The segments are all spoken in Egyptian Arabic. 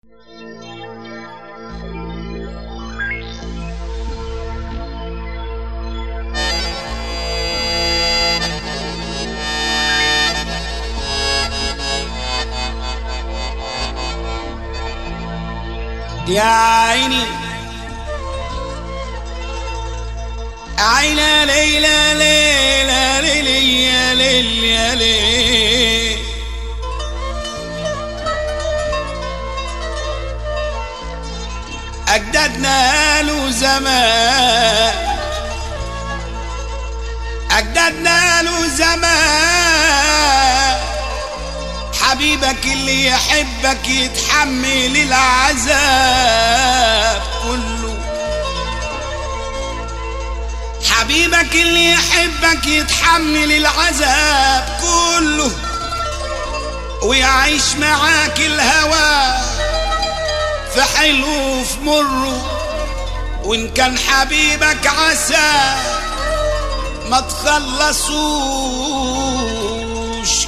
يا عيني عينا ليلى ليلى ليلى يا ليل يا ليل أجدادنا له زمان أجدادنا له زمان حبيبك اللي يحبك يتحمل العذاب كله حبيبك اللي يحبك يتحمل العذاب كله ويعيش معاك الهوى في حلو في مره وان كان حبيبك عسى ما تخلصوش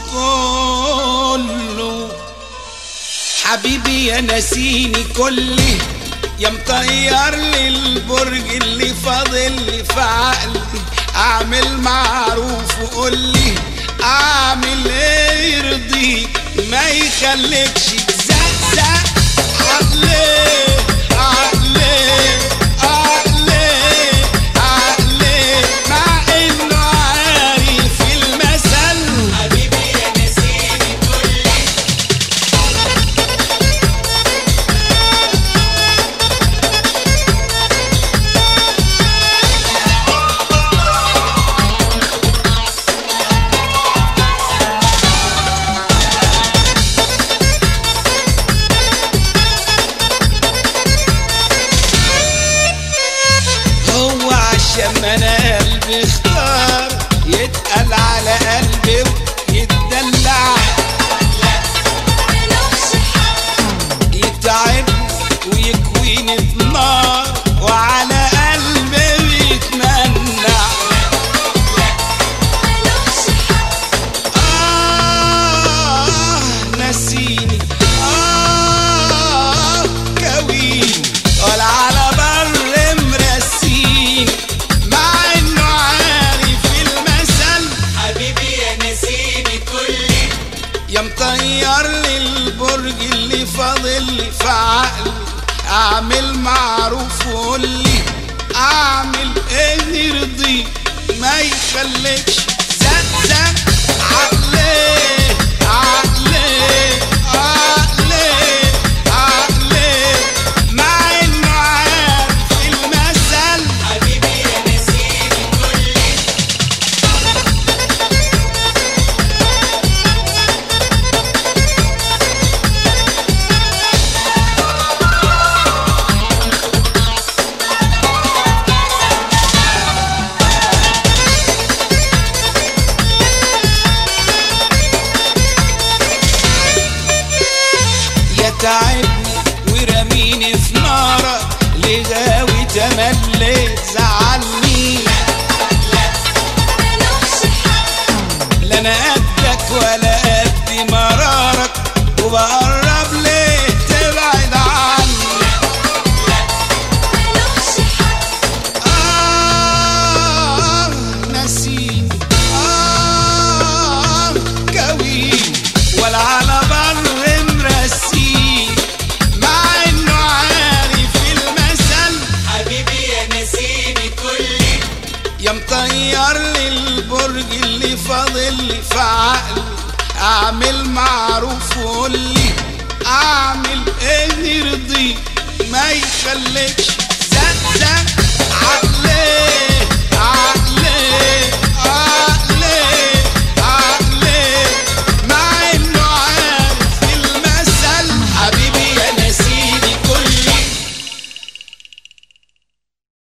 كله حبيبي يا نسيني كله يا مطير لي البرج اللي فاضل لي في عقلي اعمل معروف وقول لي اعمل ايه يرضيك ما يخليكش تزقزق عقلي عقلي عقلي عقلي مع انه عارف المثل حبيبي يا نسيني كل هو عشان ما انا قلبي اختار يتقل على قلبي ويتدلع ملوش حق يتعبني ويكويني بنار وعلى قلبي بيتمنع ملوش حق آه نسيني آه كويني ولا على بر مرسيني مع انه عارف المثل حبيبي يا نسيني كل يا مطير لي البرج اللي فاضل لي في عقلي اعمل معروف وقول لي اعمل ايه يرضيك ما يخليكش زق زق عقلي عقلي عقلي عقلي مع انه عارف المثل حبيبي يا نسيني كل يتعبني ورميني في نارك لغاوي تمليت زعلني ملوش حق لا انا قدك ولا قد مرارك وبقرب ليه تبعد عني ملوش حق آه نسيني آه كويني ولا على بر مرسيني مع انه عارف المثل حبيبي يا نسيني كل يا مطير لي البرج اللي فاضل لي في عقلي اعمل معروف وقول لي اعمل ايه يرضيك ما يخليكش